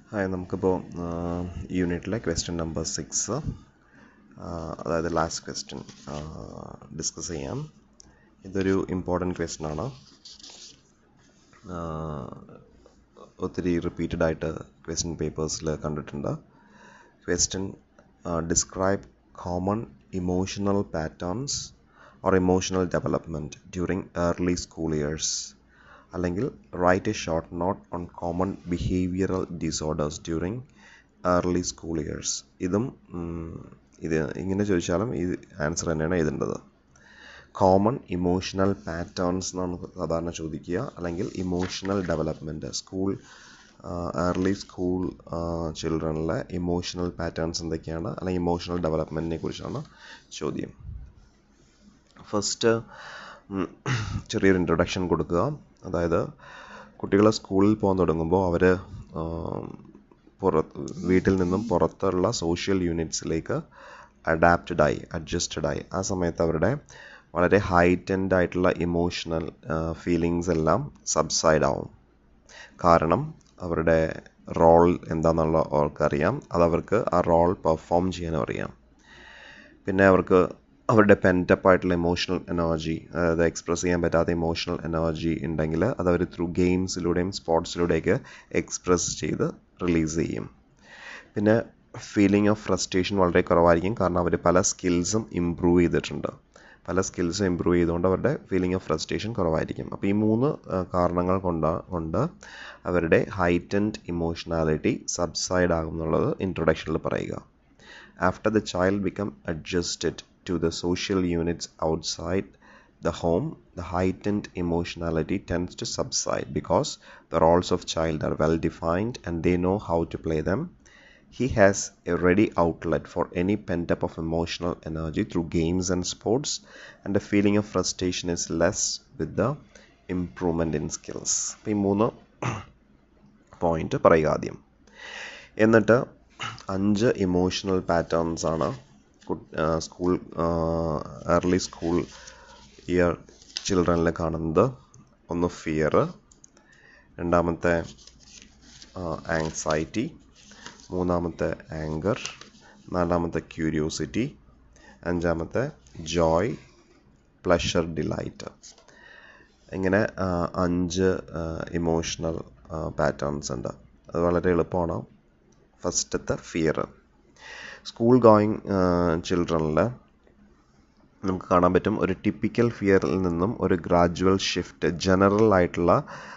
Hi നമുക്കിപ്പോൾ യൂണിറ്റിലെ question number six അതായത് ലാസ്റ്റ് ക്വസ്റ്റ്യൻ ഡിസ്കസ് ചെയ്യാം ഇതൊരു ഇമ്പോർട്ടൻറ്റ് ക്വസ്റ്റ്യൻ ആണ് ഒത്തിരി റിപ്പീറ്റഡ് ആയിട്ട് ക്വസ്റ്റ്യൻ പേപ്പേഴ്സിൽ കണ്ടിട്ടുണ്ട് question describe common emotional patterns or emotional development during early school years അല്ലെങ്കിൽ write a short note on common behavioural disorders during early school years ഇതും ഇത് ഇങ്ങനെ ചോദിച്ചാലും ഇത് ആൻസർ തന്നെയാണ് എഴുതേണ്ടത് കോമൺ ഇമോഷണൽ പാറ്റേൺസ് എന്നാണ് സാധാരണ ചോദിക്കുക അല്ലെങ്കിൽ emotional development school early school ചിൽഡ്രനിലെ ഇമോഷണൽ പാറ്റേൺസ് എന്തൊക്കെയാണ് അല്ലെങ്കിൽ ഇമോഷണൽ ഡെവലപ്മെൻറ്റിനെ കുറിച്ചാണ് ചോദ്യം ഫസ്റ്റ് ചെറിയൊരു ഇൻട്രൊഡക്ഷൻ കൊടുക്കുക അതായത് കുട്ടികൾ സ്കൂളിൽ പോകാൻ തുടങ്ങുമ്പോൾ അവർ പുറ വീട്ടിൽ നിന്നും പുറത്തുള്ള സോഷ്യൽ യൂണിറ്റ്സിലേക്ക് അഡാപ്റ്റഡായി അഡ്ജസ്റ്റഡായി ആ സമയത്ത് അവരുടെ വളരെ ഹൈറ്റൻഡ് ആയിട്ടുള്ള ഇമോഷണൽ ഫീലിങ്സ് എല്ലാം സബ്സൈഡ് ആവും കാരണം അവരുടെ റോൾ എന്താണെന്നുള്ള അവർക്കറിയാം അതവർക്ക് ആ റോൾ പെർഫോം ചെയ്യാനും അറിയാം പിന്നെ അവർക്ക് അവരുടെ പെൻറ്റപ്പ് ആയിട്ടുള്ള ഇമോഷണൽ എനർജി അതായത് എക്സ്പ്രസ് ചെയ്യാൻ പറ്റാത്ത ഇമോഷണൽ എനർജി ഉണ്ടെങ്കിൽ അത് അവർ ത്രൂ ഗെയിംസിലൂടെയും സ്പോർട്സിലൂടെയൊക്കെ എക്സ്പ്രസ് ചെയ്ത് റിലീസ് ചെയ്യും പിന്നെ ഫീലിംഗ് ഓഫ് ഫ്രസ്ട്രേഷൻ വളരെ കുറവായിരിക്കും കാരണം അവർ പല സ്കിൽസും ഇമ്പ്രൂവ് ചെയ്തിട്ടുണ്ട് പല സ്കിൽസും ഇമ്പ്രൂവ് ചെയ്തുകൊണ്ട് അവരുടെ ഫീലിംഗ് ഓഫ് ഫ്രസ്ട്രേഷൻ കുറവായിരിക്കും അപ്പോൾ ഈ മൂന്ന് കാരണങ്ങൾ കൊണ്ട് കൊണ്ട് അവരുടെ ഹൈറ്റൻഡ് ഇമോഷണാലിറ്റി സബ്സൈഡ് ആകും എന്നുള്ളത് ഇൻട്രൊഡക്ഷനിൽ പറയുക after the child become adjusted to the social units outside the home, the heightened emotionality tends to subside because the roles of child are well defined and they know how to play them. He has a ready outlet for any pent up of emotional energy through games and sports, and the feeling of frustration is less with the improvement in skills. അപ്പോൾ ഈ മൂന്ന് point പറയുക ആദ്യം എന്നിട്ട് അഞ്ച് emotional patterns ആണ് school early school year ചിൽഡ്രനിൽ കാണുന്നത് ഒന്ന് ഫിയർ രണ്ടാമത്തെ ആങ്സൈറ്റി മൂന്നാമത്തെ ആങ്കർ നാലാമത്തെ ക്യൂരിയോസിറ്റി അഞ്ചാമത്തെ ജോയ് പ്ലഷർ ഡിലൈറ്റ് ഇങ്ങനെ അഞ്ച് ഇമോഷണൽ പാറ്റേൺസ് ഉണ്ട് അത് വളരെ എളുപ്പമാണ് ഫസ്റ്റത്തെ ഫിയർ സ്കൂൾ ഗോയിങ് ചിൽഡ്രനിൽ നമുക്ക് കാണാൻ പറ്റും ഒരു ടിപ്പിക്കൽ ഫിയറിൽ നിന്നും ഒരു ഗ്രാജുവൽ ഷിഫ്റ്റ് ജനറൽ ആയിട്ടുള്ള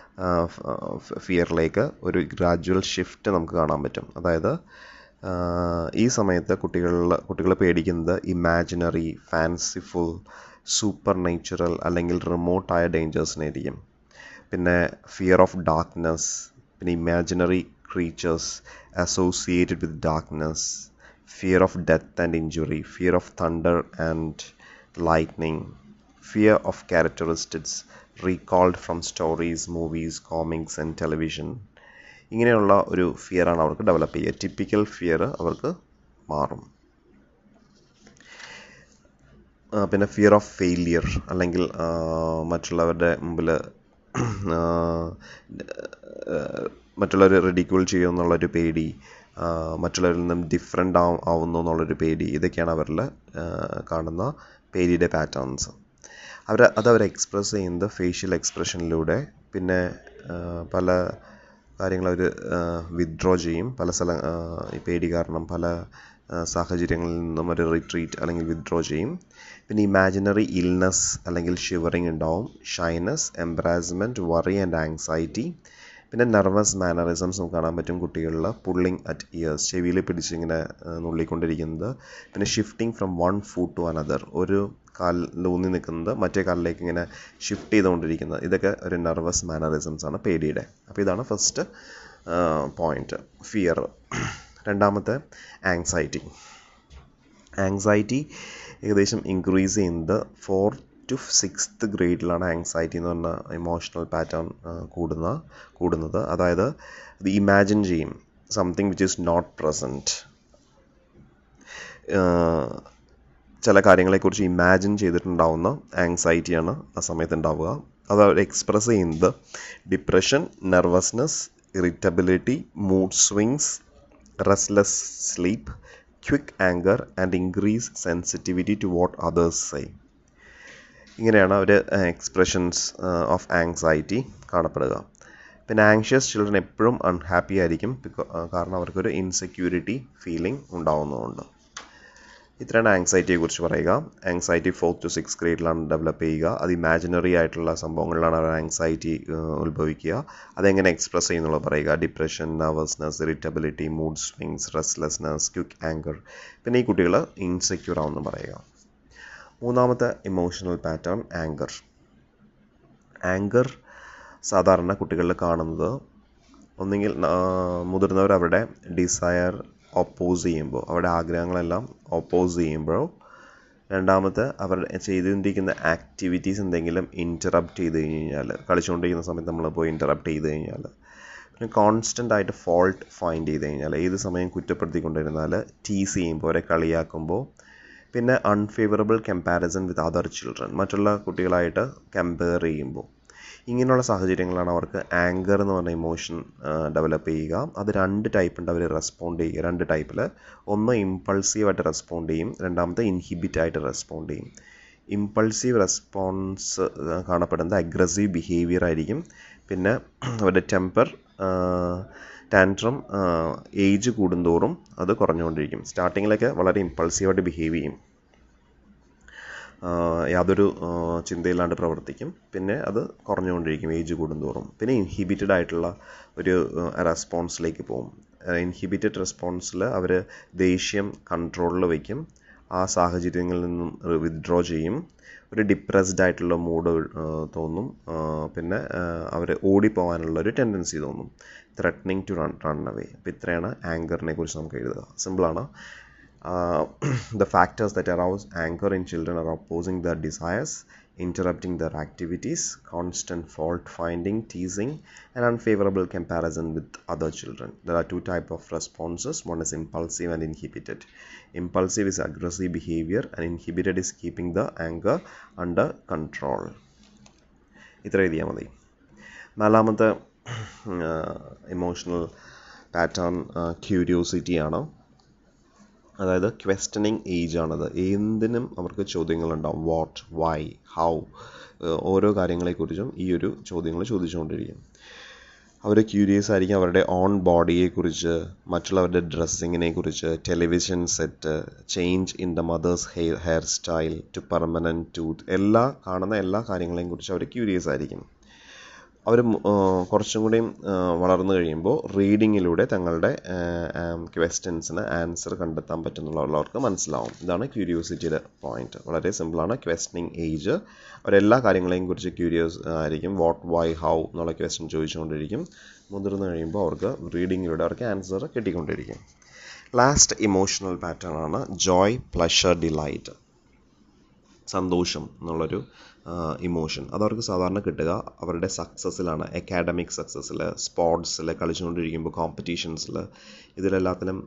ഫിയറിലേക്ക് ഒരു ഗ്രാജുവൽ ഷിഫ്റ്റ് നമുക്ക് കാണാൻ പറ്റും അതായത് ഈ സമയത്ത് കുട്ടികളിൽ കുട്ടികൾ പേടിക്കുന്നത് ഇമാജിനറി ഫാൻസിഫുൾ സൂപ്പർ നേച്ചുറൽ അല്ലെങ്കിൽ റിമോട്ടായ ഡേഞ്ചേഴ്സിനായിരിക്കും പിന്നെ ഫിയർ ഓഫ് ഡാർക്ക്നെസ് പിന്നെ imaginary creatures associated with darkness fear of death and injury, fear of thunder and lightning, fear of characteristics recalled from stories, movies, comics and television. ഇങ്ങനെയുള്ള ഒരു ഫിയറാണ് അവർക്ക് develop ചെയ്യുക typical fear അവർക്ക് മാറും പിന്നെ fear of failure അല്ലെങ്കിൽ മറ്റുള്ളവരുടെ മുമ്പിൽ മറ്റുള്ളവർ റെഡിക്യൂൾ ചെയ്യുമെന്നുള്ളൊരു പേടി മറ്റുള്ളവരിൽ നിന്നും ഡിഫറെൻ്റ് ആവും ആവുന്നു എന്നുള്ളൊരു പേടി ഇതൊക്കെയാണ് അവരിൽ കാണുന്ന പേടിയുടെ പാറ്റേൺസ് അവർ അതവർ എക്സ്പ്രസ് ചെയ്യുന്നത് ഫേഷ്യൽ എക്സ്പ്രഷനിലൂടെ പിന്നെ പല കാര്യങ്ങൾ അവർ വിത്ഡ്രോ ചെയ്യും പല സ്ഥല ഈ പേടി കാരണം പല സാഹചര്യങ്ങളിൽ നിന്നും ഒരു റിട്രീറ്റ് അല്ലെങ്കിൽ വിത്ഡ്രോ ചെയ്യും പിന്നെ ഇമാജിനറി ഇൽനെസ് അല്ലെങ്കിൽ ഷിവറിങ് ഉണ്ടാവും shyness embarrassment worry and anxiety പിന്നെ നെർവസ് മാനറിസംസ് നമുക്ക് കാണാൻ പറ്റും കുട്ടികളിൽ പുള്ളിങ് അറ്റ് ഇയേഴ്സ് ചെവിയിൽ പിടിച്ചിങ്ങനെ നുള്ളിക്കൊണ്ടിരിക്കുന്നത് പിന്നെ shifting from one food to another ഒരു കാലിൽ ഊന്നി നിൽക്കുന്നത് മറ്റേ കാലിലേക്ക് ഇങ്ങനെ ഷിഫ്റ്റ് ചെയ്തുകൊണ്ടിരിക്കുന്നത് ഇതൊക്കെ ഒരു നെർവസ് മാനറിസംസ് ആണ് പേടിയുടെ അപ്പോൾ ഇതാണ് ഫസ്റ്റ് പോയിന്റ് ഫിയർ രണ്ടാമത്തെ ആങ്സൈറ്റി ആങ്സൈറ്റി ഏകദേശം ഇൻക്രീസ് ചെയ്യുന്നത് ഫോർ ടു സിക്സ്ത് ഗ്രേഡിലാണ് ആങ്സൈറ്റി എന്ന് പറഞ്ഞ ഇമോഷണൽ പാറ്റേൺ കൂടുന്ന കൂടുന്നത് അതായത് ഇത് ഇമാജിൻ ചെയ്യും something which is not present ചില കാര്യങ്ങളെക്കുറിച്ച് ഇമാജിൻ ചെയ്തിട്ടുണ്ടാവുന്ന ആങ്സൈറ്റിയാണ് ആ സമയത്ത് ഉണ്ടാവുക അത് അവർ എക്സ്പ്രസ് ചെയ്യുന്നത് depression nervousness irritability mood swings restless sleep quick anger and increase sensitivity to what others say ഇങ്ങനെയാണ് അവർ എക്സ്പ്രഷൻസ് ഓഫ് ആങ്സൈറ്റി കാണപ്പെടുക പിന്നെ ആങ്ഷ്യസ് ചിൽഡ്രൻ എപ്പോഴും അൺഹാപ്പി ആയിരിക്കും കാരണം അവർക്കൊരു ഇൻസെക്യൂരിറ്റി ഫീലിംഗ് ഉണ്ടാവുന്നതുകൊണ്ട് ഇത്രയാണ് ആങ്സൈറ്റിയെ കുറിച്ച് പറയുക ആങ്സൈറ്റി ഫോർത്ത് ടു സിക്സ് ഗ്രേഡിലാണ് ഡെവലപ്പ് ചെയ്യുക അത് ഇമാജിനറി ആയിട്ടുള്ള സംഭവങ്ങളിലാണ് അവർ ആങ്സൈറ്റി ഉത്ഭവിക്കുക അതെങ്ങനെ എക്സ്പ്രസ് ചെയ്യുന്നുള്ളത് പറയുക depression nervousness irritability mood swings restlessness quick anger പിന്നെ ഈ കുട്ടികൾ ഇൻസെക്യൂർ ആവുമെന്ന് പറയുക മൂന്നാമത്തെ ഇമോഷണൽ പാറ്റേൺ ആങ്കർ ആങ്കർ സാധാരണ കുട്ടികളിൽ കാണുന്നത് ഒന്നുകിൽ മുതിർന്നവർ അവരുടെ ഡിസയർ ഒപ്പോസ് ചെയ്യുമ്പോൾ അവരുടെ ആഗ്രഹങ്ങളെല്ലാം ഒപ്പോസ് ചെയ്യുമ്പോഴോ രണ്ടാമത്തെ അവർ ചെയ്തുകൊണ്ടിരിക്കുന്ന ആക്ടിവിറ്റീസ് എന്തെങ്കിലും ഇൻറ്ററപ്റ്റ് ചെയ്ത് കഴിഞ്ഞാൽ കളിച്ചുകൊണ്ടിരിക്കുന്ന സമയത്ത് നമ്മൾ പോയി ഇൻറ്ററപ്റ്റ് ചെയ്ത് കഴിഞ്ഞാൽ പിന്നെ കോൺസ്റ്റൻ്റ് ആയിട്ട് ഫോൾട്ട് ഫൈൻഡ് ചെയ്ത് കഴിഞ്ഞാൽ ഏത് സമയം കുറ്റപ്പെടുത്തിക്കൊണ്ടിരുന്നാൽ ടീസ് ചെയ്യുമ്പോൾ അവരെ കളിയാക്കുമ്പോൾ പിന്നെ unfavourable comparison with other children മറ്റുള്ള കുട്ടികളായിട്ട് കമ്പയർ ചെയ്യുമ്പോൾ ഇങ്ങനെയുള്ള സാഹചര്യങ്ങളാണ് അവർക്ക് ആങ്കർ എന്ന് പറഞ്ഞ ഇമോഷൻ ഡെവലപ്പ് ചെയ്യുക അത് രണ്ട് ടൈപ്പ് ഉണ്ട് അവർ റെസ്പോണ്ട് ചെയ്യുക രണ്ട് ടൈപ്പിൽ ഒന്ന് ഇമ്പൾസീവായിട്ട് റെസ്പോണ്ട് ചെയ്യും രണ്ടാമത്തെ ഇൻഹിബിറ്റ് ആയിട്ട് റെസ്പോണ്ട് ചെയ്യും ഇമ്പൾസീവ് റെസ്പോൺസ് കാണപ്പെടുന്നത് അഗ്രസീവ് ബിഹേവിയർ ആയിരിക്കും പിന്നെ അവരുടെ ടെമ്പർ ടാൻട്രം ഏജ് കൂടുന്തോറും അത് കുറഞ്ഞുകൊണ്ടിരിക്കും സ്റ്റാർട്ടിങ്ങിലൊക്കെ വളരെ ഇമ്പൾസീവായിട്ട് ബിഹേവ് ചെയ്യും യാതൊരു ചിന്തയില്ലാണ്ട് പ്രവർത്തിക്കും പിന്നെ അത് കുറഞ്ഞുകൊണ്ടിരിക്കും ഏജ് കൂടുന്തോറും പിന്നെ ഇൻഹിബിറ്റഡ് ആയിട്ടുള്ള ഒരു റെസ്പോൺസിലേക്ക് പോകും ഇൻഹിബിറ്റഡ് റെസ്പോൺസിൽ അവർ ദേഷ്യം കൺട്രോളിൽ വയ്ക്കും ആ സാഹചര്യങ്ങളിൽ നിന്നും വിത്ഡ്രോ ചെയ്യും ഒരു ഡിപ്രസ്ഡ് ആയിട്ടുള്ള മൂഡ് തോന്നും പിന്നെ അവർ ഓടിപ്പോകാനുള്ള ഒരു ടെൻഡൻസി തോന്നും threatening to run run away അപ്പോൾ ഇത്രയാണ് ആങ്കറിനെ കുറിച്ച് നമുക്ക് എഴുതുക സിമ്പിളാണ് uh, the factors that arouse anger in children are opposing their desires, interrupting their activities, constant fault finding, teasing, and unfavorable comparison with other children. There are two types of responses. One is impulsive and inhibited. Impulsive is aggressive behavior, and inhibited is keeping the anger under control. ഇത്ര എഴുതിയാൽ മതി നാലാമത്തെ emotional pattern curiosity ആണ് അതായത് questioning age ആണത് എന്തിനും അവർക്ക് ചോദ്യങ്ങളുണ്ടാവും what why how ഓരോ കാര്യങ്ങളെക്കുറിച്ചും ഈ ഒരു ചോദ്യങ്ങൾ ചോദിച്ചുകൊണ്ടിരിക്കും അവർ ക്യൂരിയസ് ആയിരിക്കും അവരുടെ ഓൺ ബോഡിയെക്കുറിച്ച് മറ്റുള്ളവരുടെ ഡ്രസ്സിങ്ങിനെ കുറിച്ച് television set change in the mother's hair hair style to permanent tooth എല്ലാ കാണുന്ന എല്ലാ കാര്യങ്ങളെയും കുറിച്ച് അവർ ക്യൂരിയസ് ആയിരിക്കും അവർ കുറച്ചും കൂടി വളർന്നു കഴിയുമ്പോൾ റീഡിങ്ങിലൂടെ തങ്ങളുടെ ക്വസ്റ്റ്യൻസിന് ആൻസർ കണ്ടെത്താൻ പറ്റുന്നുള്ളവർക്ക് മനസ്സിലാവും ഇതാണ് ക്യൂരിയോസിറ്റിയുടെ പോയിന്റ് വളരെ സിമ്പിളാണ് ക്വസ്റ്റനിങ് ഏജ് അവരെല്ലാ കാര്യങ്ങളെയും കുറിച്ച് ക്യൂരിയസ് ആയിരിക്കും വാട്ട് വൈ ഹൗ എന്നുള്ള ക്വസ്റ്റ്യൻ ചോദിച്ചുകൊണ്ടിരിക്കും മുതിർന്നു കഴിയുമ്പോൾ അവർക്ക് റീഡിങ്ങിലൂടെ അവർക്ക് ആൻസർ കിട്ടിക്കൊണ്ടിരിക്കും ലാസ്റ്റ് ഇമോഷണൽ പാറ്റേൺ ആണ് ജോയ് പ്ലഷർ ഡിലൈറ്റ് സന്തോഷം എന്നുള്ളൊരു ഇമോഷൻ അതവർക്ക് സാധാരണ കിട്ടുക അവരുടെ സക്സസ്സിലാണ് അക്കാഡമിക് സക്സസ്സിൽ സ്പോർട്സിൽ കളിച്ചുകൊണ്ടിരിക്കുമ്പോൾ കോമ്പറ്റീഷൻസിൽ ഇതിലെല്ലാത്തിലും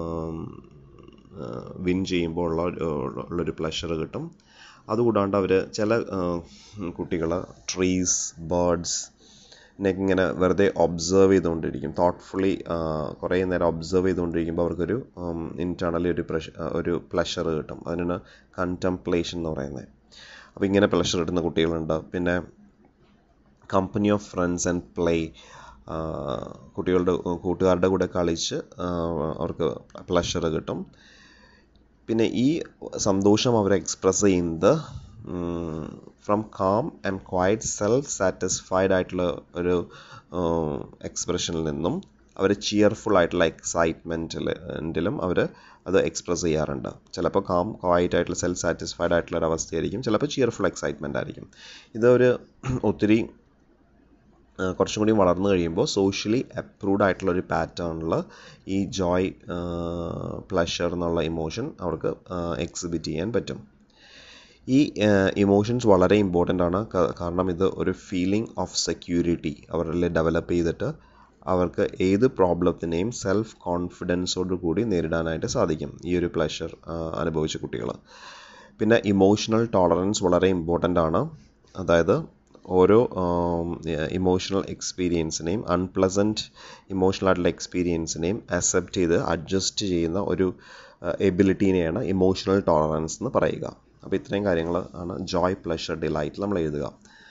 വിൻ ചെയ്യുമ്പോൾ ഉള്ള ഉള്ളൊരു പ്ലഷർ കിട്ടും അതുകൂടാണ്ട് അവർ ചില കുട്ടികൾ ട്രീസ് ബേർഡ്സ് നെക്ക് ഇങ്ങനെ വെറുതെ ഒബ്സർവ് ചെയ്തുകൊണ്ടിരിക്കും തോട്ട്ഫുള്ളി കുറേ നേരം ഒബ്സർവ് ചെയ്തുകൊണ്ടിരിക്കുമ്പോൾ അവർക്കൊരു ഇൻറ്റേർണലി ഒരു പ്രഷ ഒരു പ്ലഷർ കിട്ടും അതിനാണ് കണ്ടംപ്ലേഷൻ എന്ന് പറയുന്നത് അപ്പോൾ ഇങ്ങനെ പ്ലഷർ കിട്ടുന്ന കുട്ടികളുണ്ട് പിന്നെ company of friends and play കുട്ടികളുടെ കൂട്ടുകാരുടെ കൂടെ കളിച്ച് അവർക്ക് പ്ലഷർ കിട്ടും പിന്നെ ഈ സന്തോഷം അവർ എക്സ്പ്രസ് ചെയ്യുന്നത് from calm and quiet self satisfied ആയിട്ടുള്ള ഒരു എക്സ്പ്രഷനിൽ നിന്നും അവർ ചിയർഫുൾ ആയിട്ടുള്ള എക്സൈറ്റ്മെൻറ്റിലും അവർ അത് എക്സ്പ്രസ് ചെയ്യാറുണ്ട് ചിലപ്പോൾ കാം ക്വയറ്റ് ആയിട്ടുള്ള സെൽഫ് സാറ്റിസ്ഫൈഡ് ആയിട്ടുള്ള ഒരു അവസ്ഥയായിരിക്കും ചിലപ്പോൾ ചിയർഫുൾ എക്സൈറ്റ്മെൻ്റ് ആയിരിക്കും ഇതൊരു ഒത്തിരി കുറച്ചും കൂടി വളർന്നു കഴിയുമ്പോൾ സോഷ്യലി അപ്രൂവ്ഡ് ആയിട്ടുള്ള ഒരു പാറ്റേണിൽ ഈ ജോയ് പ്ലഷർ എന്നുള്ള ഇമോഷൻ അവർക്ക് എക്സിബിറ്റ് ചെയ്യാൻ പറ്റും ഈ ഇമോഷൻസ് വളരെ ഇമ്പോർട്ടൻ്റ് ആണ് കാരണം ഇത് ഒരു ഫീലിംഗ് ഓഫ് സെക്യൂരിറ്റി അവരിൽ ഡെവലപ്പ് ചെയ്തിട്ട് അവർക്ക് ഏത് പ്രോബ്ലത്തിനെയും സെൽഫ് കോൺഫിഡൻസോട് കൂടി നേരിടാനായിട്ട് സാധിക്കും ഈ ഒരു പ്ലഷർ അനുഭവിച്ച കുട്ടികൾ പിന്നെ ഇമോഷണൽ ടോളറൻസ് വളരെ ഇമ്പോർട്ടൻ്റ് ആണ് അതായത് ഓരോ ഇമോഷണൽ എക്സ്പീരിയൻസിനെയും അൺപ്ലസൻറ്റ് ഇമോഷണൽ ആയിട്ടുള്ള എക്സ്പീരിയൻസിനെയും അക്സെപ്റ്റ് ചെയ്ത് അഡ്ജസ്റ്റ് ചെയ്യുന്ന ഒരു എബിലിറ്റീനെയാണ് ഇമോഷണൽ ടോളറൻസ് എന്ന് പറയുക അപ്പോൾ ഇത്രയും കാര്യങ്ങൾ ആണ് ജോയ് പ്ലഷർ ഡിലൈറ്റ് നമ്മൾ എഴുതുക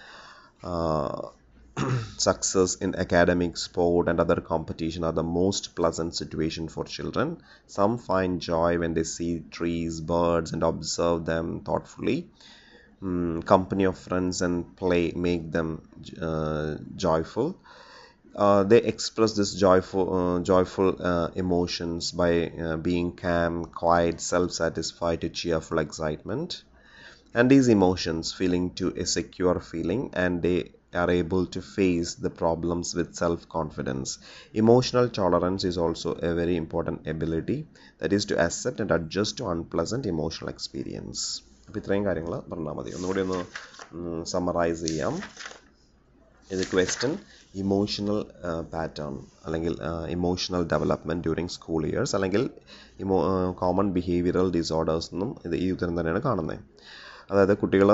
success in academic, sport, and other competition are the most pleasant situation for children. Some find joy when they see trees, birds, and observe them thoughtfully. Mm, company of friends and play make them uh, joyful. Uh, they express this joyful, uh, joyful uh, emotions by uh, being calm, quiet, self-satisfied to cheerful excitement. And these emotions feeling to a secure feeling, and they are able to face the problems with self confidence. Emotional tolerance is also a very important ability that is to accept and adjust to unpleasant emotional experience. അപ്പോൾ ഇത്രയും കാര്യങ്ങൾ പറഞ്ഞാൽ മതി ഒന്നുകൂടി ഒന്ന് summarise ചെയ്യാം ഇത് question emotional pattern അല്ലെങ്കിൽ emotional development during school years അല്ലെങ്കിൽ ഇമോ കോമൺ ബിഹേവിയറൽ ഡിസോർഡേഴ്സ് എന്നും ഇത് ഈ ഉത്തരം തന്നെയാണ് കാണുന്നത് അതായത് കുട്ടികൾ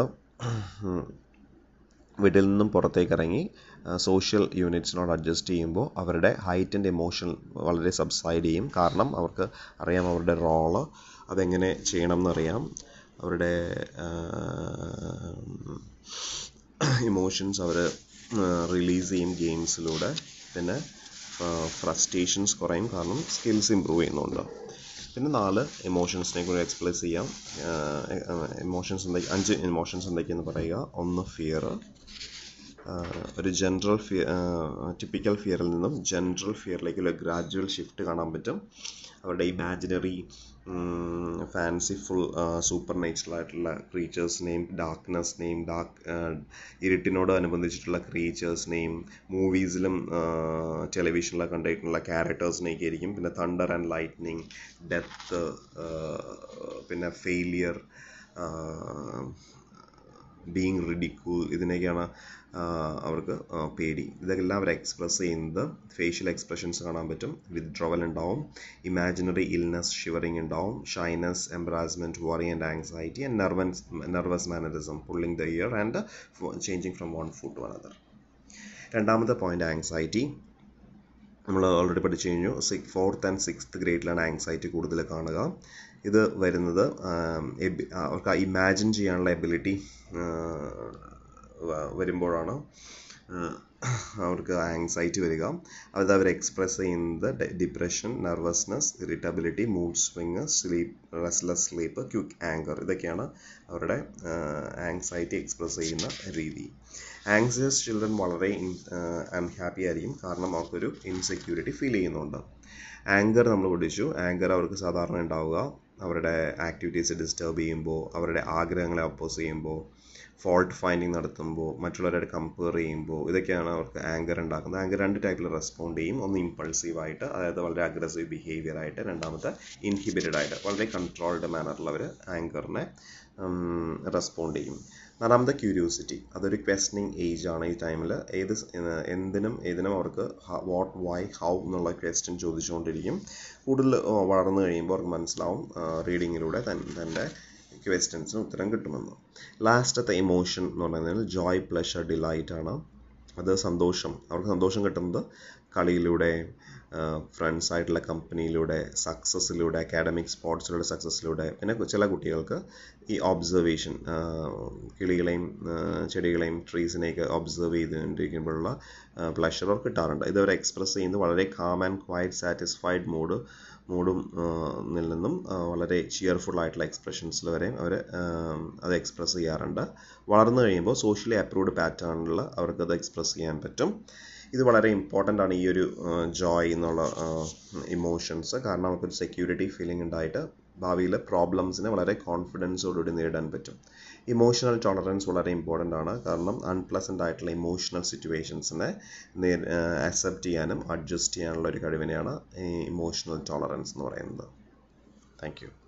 വീട്ടിൽ നിന്നും പുറത്തേക്ക് ഇറങ്ങി സോഷ്യൽ യൂണിറ്റ്സിനോട് അഡ്ജസ്റ്റ് ചെയ്യുമ്പോൾ അവരുടെ ഹൈറ്റ് ആൻഡ് ഇമോഷൻ വളരെ സബ്സൈഡ് ചെയ്യും കാരണം അവർക്ക് അറിയാം അവരുടെ റോള് അതെങ്ങനെ ചെയ്യണം എന്നറിയാം അവരുടെ ഇമോഷൻസ് അവർ റിലീസ് ചെയ്യും ഗെയിംസിലൂടെ പിന്നെ ഫ്രസ്ട്രേഷൻസ് കുറയും കാരണം സ്കിൽസ് ഇമ്പ്രൂവ് ചെയ്യുന്നുണ്ട് പിന്നെ നാല് ഇമോഷൻസിനെ കൂടി എക്സ്പ്രസ് ചെയ്യാം ഇമോഷൻസ് എന്തൊക്കെ അഞ്ച് ഇമോഷൻസ് എന്തൊക്കെയെന്ന് പറയുക ഒന്ന് ഫിയർ ഒരു ജനറൽ ഫിയർ ടിപ്പിക്കൽ ഫിയറിൽ നിന്നും ജനറൽ ഫിയറിലേക്കുള്ള ഗ്രാജുവൽ ഷിഫ്റ്റ് കാണാൻ പറ്റും അവരുടെ ഇമാജിനറി ഫാൻസിഫുൾ സൂപ്പർ നേച്ചുറൽ ആയിട്ടുള്ള ക്രീച്ചേഴ്സിനെയും ഡാർക്ക്നെസ്സിനെയും ഡാർക്ക് ഇരുട്ടിനോട് അനുബന്ധിച്ചിട്ടുള്ള ക്രീച്ചേഴ്സിനെയും മൂവീസിലും ടെലിവിഷനിലൊക്കെ കണ്ടിട്ടുള്ള ക്യാരക്ടേഴ്സിനെയൊക്കെ ആയിരിക്കും പിന്നെ തണ്ടർ ആൻഡ് ലൈറ്റ്നിങ് ഡെത്ത് പിന്നെ ഫെയിലിയർ ബീങ് റിഡിക്കൂൾ ഇതിനൊക്കെയാണ് അവർക്ക് പേടി ഇതെല്ലാം അവർ എക്സ്പ്രസ് ചെയ്യുന്നത് ഫേഷ്യൽ എക്സ്പ്രഷൻസ് കാണാൻ പറ്റും വിത്ഡ്രോവൽ ഉണ്ടാവും ഇമാജിനറി ഇൽനെസ് ഷിവറിങ് ഉണ്ടാവും shyness embarrassment worry and anxiety and nerves nervous mannerism pulling the ear and changing from one food to another രണ്ടാമത്തെ പോയിന്റ് ആങ്സൈറ്റി നമ്മൾ ഓൾറെഡി പഠിച്ചു കഴിഞ്ഞു സിക്സ് ഫോർത്ത് ആൻഡ് സിക്സ്ത് ഗ്രേഡിലാണ് anxiety കൂടുതൽ കാണുക ഇത് വരുന്നത് അവർക്ക് ഇമാജിൻ ചെയ്യാനുള്ള എബിലിറ്റി വരുമ്പോഴാണ് അവർക്ക് ആങ്സൈറ്റി വരിക അത് അവർ എക്സ്പ്രസ് ചെയ്യുന്നത് depression nervousness irritability mood swing sleep restless sleep quick anger ഇതൊക്കെയാണ് അവരുടെ ആങ്സൈറ്റി എക്സ്പ്രസ് ചെയ്യുന്ന രീതി ആങ്സിയസ് ചിൽഡ്രൻ വളരെ അൺഹാപ്പി ആയിരിക്കും കാരണം അവർക്കൊരു ഇൻസെക്യൂരിറ്റി ഫീൽ ചെയ്യുന്നുണ്ട് ആങ്കർ നമ്മൾ പഠിച്ചു ആങ്കർ അവർക്ക് സാധാരണ ഉണ്ടാവുക അവരുടെ ആക്ടിവിറ്റീസ് ഡിസ്റ്റർബ് ചെയ്യുമ്പോൾ അവരുടെ ആഗ്രഹങ്ങളെ അപ്പോസ് ചെയ്യുമ്പോൾ ഫോൾട്ട് ഫൈൻഡിങ് നടത്തുമ്പോൾ മറ്റുള്ളവരെ കമ്പയർ ചെയ്യുമ്പോൾ ഇതൊക്കെയാണ് അവർക്ക് ആങ്കർ ഉണ്ടാക്കുന്നത് ആങ്കർ രണ്ട് ടൈപ്പിൽ റെസ്പോണ്ട് ചെയ്യും ഒന്ന് ഇമ്പൾസീവായിട്ട് അതായത് വളരെ അഗ്രസീവ് ബിഹേവിയർ ആയിട്ട് രണ്ടാമത്തെ ഇൻഹിബിറ്റഡ് ആയിട്ട് വളരെ കൺട്രോൾഡ് മാനറിൽ അവർ ആങ്കറിനെ റെസ്പോണ്ട് ചെയ്യും നാലാമത്തെ ക്യൂരിയോസിറ്റി അതൊരു ക്വസ്റ്റനിങ് ഏജ് ആണ് ഈ ടൈമിൽ ഏത് എന്തിനും ഏതിനും അവർക്ക് വാട്ട് വൈ ഹൗ എന്നുള്ള ക്വസ്റ്റ്യൻ ചോദിച്ചുകൊണ്ടിരിക്കും കൂടുതൽ വളർന്നു കഴിയുമ്പോൾ അവർക്ക് മനസ്സിലാവും റീഡിങ്ങിലൂടെ തൻ്റെ ക്വസ്റ്റ്യൻസിന് ഉത്തരം കിട്ടുമെന്ന് ലാസ്റ്റത്തെ ഇമോഷൻ എന്ന് പറയുന്നത് ജോയ് പ്ലഷർ ഡിലൈറ്റ് ആണ് അത് സന്തോഷം അവർക്ക് സന്തോഷം കിട്ടുന്നത് കളിയിലൂടെ ഫ്രണ്ട്സ് ആയിട്ടുള്ള കമ്പനിയിലൂടെ സക്സസ്സിലൂടെ അക്കാഡമിക് സ്പോർട്സിലൂടെ സക്സസ്സിലൂടെ പിന്നെ ചില കുട്ടികൾക്ക് ഈ ഒബ്സർവേഷൻ കിളികളെയും ചെടികളെയും ട്രീസിനെയൊക്കെ ഒബ്സർവ് ചെയ്തുകൊണ്ടിരിക്കുമ്പോഴുള്ള പ്ലഷർ അവർക്ക് കിട്ടാറുണ്ട് ഇത് അവർ എക്സ്പ്രസ് ചെയ്യുന്നത് വളരെ calm and quiet satisfied mood മൂഡും നിന്നും വളരെ ചിയർഫുൾ ആയിട്ടുള്ള എക്സ്പ്രഷൻസിൽ വരെ അവർ അത് എക്സ്പ്രസ് ചെയ്യാറുണ്ട് വളർന്നു കഴിയുമ്പോൾ സോഷ്യലി അപ്രൂവ്ഡ് പാറ്റേണിൽ അവർക്കത് എക്സ്പ്രസ് ചെയ്യാൻ പറ്റും ഇത് വളരെ ഇമ്പോർട്ടൻ്റ് ആണ് ഈ ഒരു ജോയ് എന്നുള്ള ഇമോഷൻസ് കാരണം നമുക്കൊരു സെക്യൂരിറ്റി ഫീലിംഗ് ഉണ്ടായിട്ട് ഭാവിയിലെ പ്രോബ്ലംസിനെ വളരെ കോൺഫിഡൻസോടുകൂടി നേരിടാൻ പറ്റും ഇമോഷണൽ ടോളറൻസ് വളരെ ഇമ്പോർട്ടൻ്റ് ആണ് കാരണം അൺപ്ലസൻ്റ് ആയിട്ടുള്ള ഇമോഷണൽ സിറ്റുവേഷൻസിനെ അക്സെപ്റ്റ് ചെയ്യാനും അഡ്ജസ്റ്റ് ചെയ്യാനുള്ള ഒരു കഴിവിനെയാണ് ഈ ഇമോഷണൽ ടോളറൻസ് എന്ന് പറയുന്നത് താങ്ക് യു